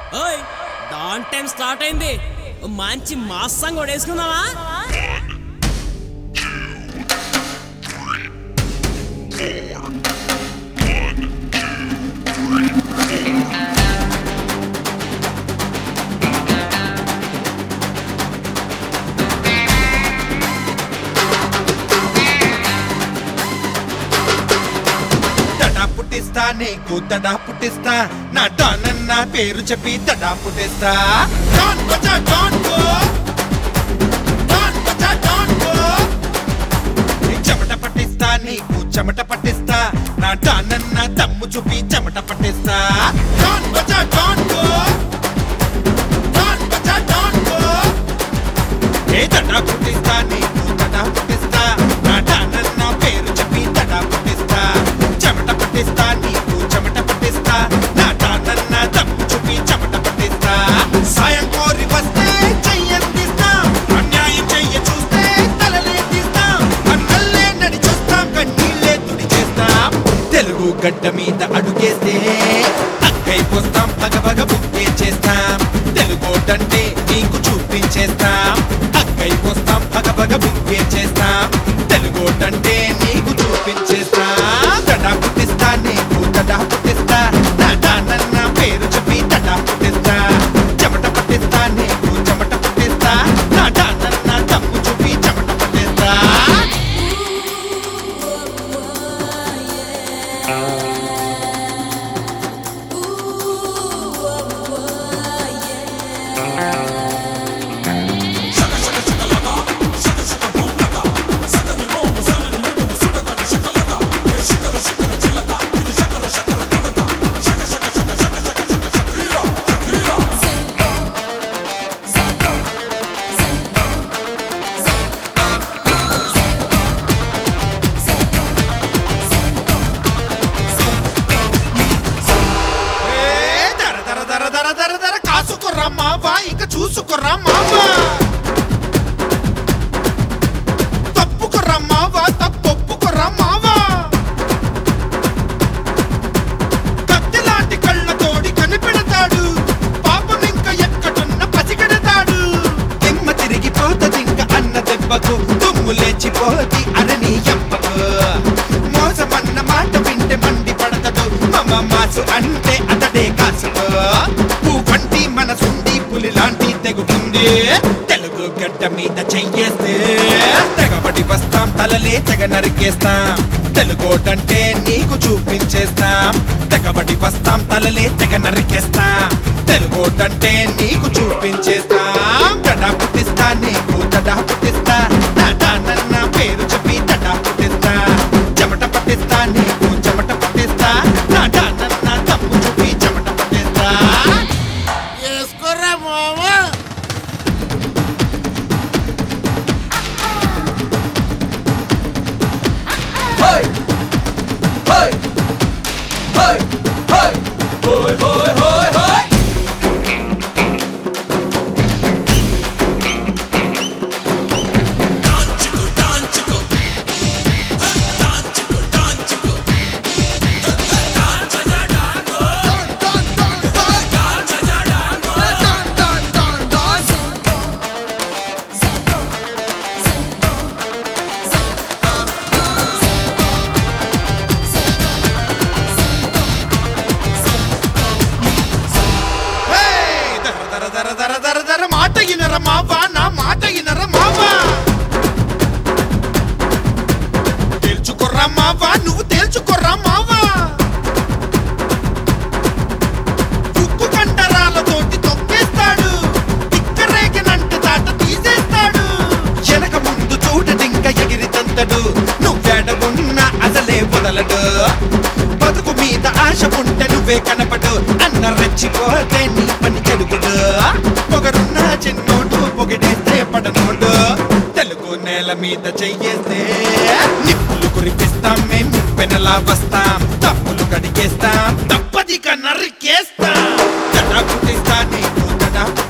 ఓయ్ don time start అయింది ఓ మంచి మాస్ సాంగ్ కూడా వేసుకుందామా దడా పుట్టిస్తా నీకు దడా పుట్టిస్తా నా డాన్ అన్న పేరు చెప్పి దడా పుట్టిస్తా డాన్ బజా డాన్ గో డాన్ బజా డాన్ గో నీ చెమట పట్టిస్తా నీకు చెమట పట్టిస్తా నా డాన్ అన్న దమ్ము చూపి చెమట పట్టిస్తా డాన్ బజా డాన్ గో డాన్ బజా డాన్ గో ఏ దడా పుట్టిస్తా నీకు దడా పుట్టిస్తా నా డాన్ అన్న పేరు చెప్పి దడా పుట్టిస్తా చెమట పట్టిస్తా నీకు చెమట పట్టిస్తా నా డాన్ అన్న దమ్ము చూపి చెమట పట్టిస్తా సాయం కోరి వస్తే చెయ్యందిస్తా అన్యాయం చెయ్య చూస్తే తలలే తీస్తాం అన్నల్లే నడి చూస్తాం కన్నీళ్ళే తుడి చేస్తాం తెలుగు గడ్డ మీద అడుగేస్తే అక్కై పోస్తాం పగ పగ బుక్కే చేస్తాం తెలుగోటంటే నీకు చూపించేస్తాం అక్కై పోస్తాం పగ పగ బుక్కే చేస్తాం తెలుగోటంటే నీకు చూపించేస్తాం తడా పుట్టిస్తా నీకు తడా పుట్టిస్తా తడా నన్న పేరు చెప్పి తడా పుట్టిస్తా చెమట పట్టిస్తా నీకు చెమట పట్టిస్తా తడా నన్న తప్పు చూపి చెమట పట్టిస్తా ఏ దర దర దర దర దర దర కాసుకుర్రా మావా ఇక చూసుకుర్రా మావా తప్పుకుర్రా మావా తప్పొప్పుకుర్రా మావా కత్తిలాంటి కళ్ళతోడి కనిపెడతాడు పాపం ఇంక ఎక్కడున్న పసిగడతాడు దిమ్మ తిరిగిపోతది ఇంక అన్న దెబ్బకు దుమ్ము లేచిపోతి అరణి ఎప్పకు మోసమన్న మాట వింటే మండి పడతడు మమ మాసు అంటే అతడే కాసుకో పూకంటి మనసుండి పులి లాంటి తెగుతుంది తెలుగు గడ్డ మీద చెయ్యేస్తే తెగబడి వస్తాం తలలే తెగ నరికేస్తాం తెలుగోటంటే నీకు చూపించేస్తాం తెగబడి వస్తాం తలలే తెగ నరికేస్తాం తెలుగోటంటే నీకు చూపించేస్తాం తడా పుట్టిస్తా నీకు తడా పుట్టిస్తా తడా నన్న పేరు చెప్పి తడా పుట్టిస్తా చెమట పట్టిస్తా నీకు చెమట పట్టిస్తా తడా నన్న తప్పు చూపి చెమట పట్టిస్తా వేసుకోర్రా మావా హేయ్! దర దర దర దర దర దర మాట ఇనర మావా నా మాట ఇనర మావా తేల్చుకోర్రా మావా నువ్వు తేల్చుకోర్రా మావా ఉక్కు కండరాలతోటి తొక్కేస్తాడు తిక్కరేగినంట దాట తీసేస్తాడు వెనక ముందు చూడడింక ఎగిరి తంతడు నువ్వెడగున్నా అసలే వదలడు బతుకు మీద ఆశ ఉంటే నువ్వే కనపడు అన్న రెచ్చిపోతే నీ పని చెడుగుడు పొగరున్న చిన్నోడు పొగిడేస్తే పడనోడు తెలుగు నేల మీద చెయ్యేస్తే నిప్పులు కురిపిస్తాం మేం పెనలా వస్తాం తప్పులు కడిగేస్తాం తప్పదిక నరికేస్తాం తడా పుట్టిస్తా నీకు తడా